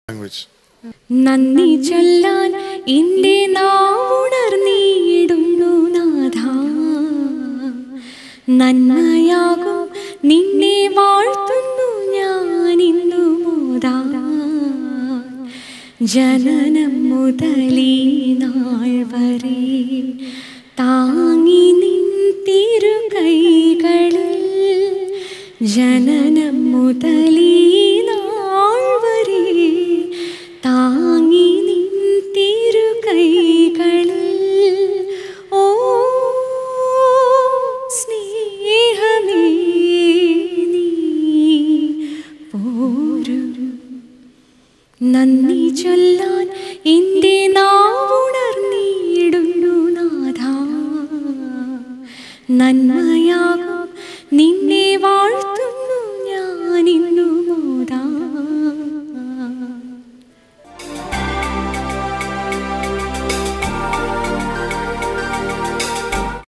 language. നന്ദി ചൊല്ലാൻ എൻ്റെ നാവുണർന്നിടുന്നു നാഥ നന്മയാകും നിന്നെ വാഴ്ത്തുന്നു ഞാൻ ഇന്നു മോദാ ജനനം മുതലീ നാൾ വരെ താങ്ങി നിൻ തിരു കൈകളിൽ ജനനം മുതലീ നാൾ വരെ താങ്ങി നിൻ തിരു കൈകളിൽ ഓ സ്നേഹമേ നീ പോരു നന്ദി ചൊല്ലാൻ എൻ്റെ നാവുണർന്നിടുന്നു നാഥ നന്മയാകും നിന്നെ വാഴ്ത്തുന്നു ഞാൻ ഇന്നു